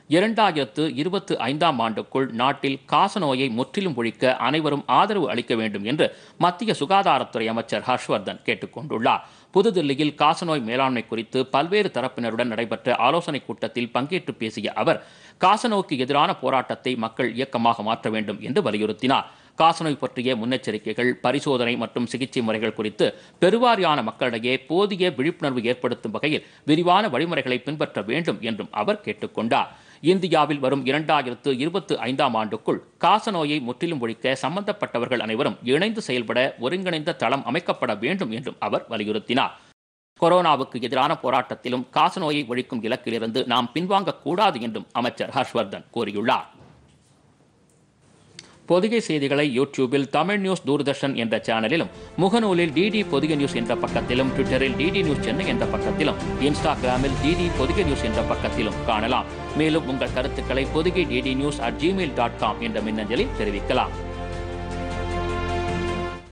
இரண்டாயிரத்து இருபத்து ஐந்தாம் ஆண்டுக்குள் நாட்டில் காசநோயை முற்றிலும் ஒழிக்க அனைவரும் ஆதரவு அளிக்க வேண்டும் என்று மத்திய சுகாதாரத்துறை அமைச்சர் ஹர்ஷ்வர்தன் கேட்டுக் கொண்டுள்ளார் புதுதில்லியில் காசநோய் மேலாண்மை குறித்து பல்வேறு தரப்பினருடன் நடைபெற்ற ஆலோசனைக் கூட்டத்தில் பங்கேற்று பேசிய அவர் காசநோய்க்கு எதிரான போராட்டத்தை மக்கள் இயக்கமாக மாற்ற வேண்டும் என்று வலியுறுத்தினார் காசநோய் பற்றிய முன்னெச்சரிக்கைகள் பரிசோதனை மற்றும் சிகிச்சை முறைகள் குறித்து பெருவாரியான மக்களிடையே போதிய விழிப்புணர்வு ஏற்படுத்தும் வகையில் விரிவான வழிமுறைகளை பின்பற்ற வேண்டும் என்றும் அவர் கேட்டுக்கொண்டார் இந்தியாவில் வரும் இரண்டாயிரத்து இருபத்து ஐந்தாம் ஆண்டுக்குள் காசநோயை முற்றிலும் ஒழிக்க சம்பந்தப்பட்டவர்கள் அனைவரும் இணைந்து செயல்பட ஒருங்கிணைந்த தளம் அமைக்கப்பட வேண்டும் என்றும் அவர் வலியுறுத்தினார் கொரோனாவுக்கு எதிரான போராட்டத்திலும் காசநோயை ஒழிக்கும் இலக்கிலிருந்து நாம் பின்வாங்கக்கூடாது என்றும் அமைச்சர் ஹர்ஷ்வர்தன் கூறியுள்ளார் பொதிகை செய்திகளை யூடியூபில் தமிழ் நியூஸ் தூர்தர்ஷன் என்ற சேனலிலும் முகநூலில் டிடி பொதிகை நியூஸ் என்ற பக்கத்திலும் ட்விட்டரில் டிடி நியூஸ் சென்னை என்ற பக்கத்திலும் இன்ஸ்டாகிராமில் டிடி பொதிகை நியூஸ் என்ற பக்கத்திலும் காணலாம் மேலும் உங்கள் கருத்துக்களை Podhigai DD news at Gmail dot com என்ற மின்னஞ்சலில் தெரிவிக்கலாம்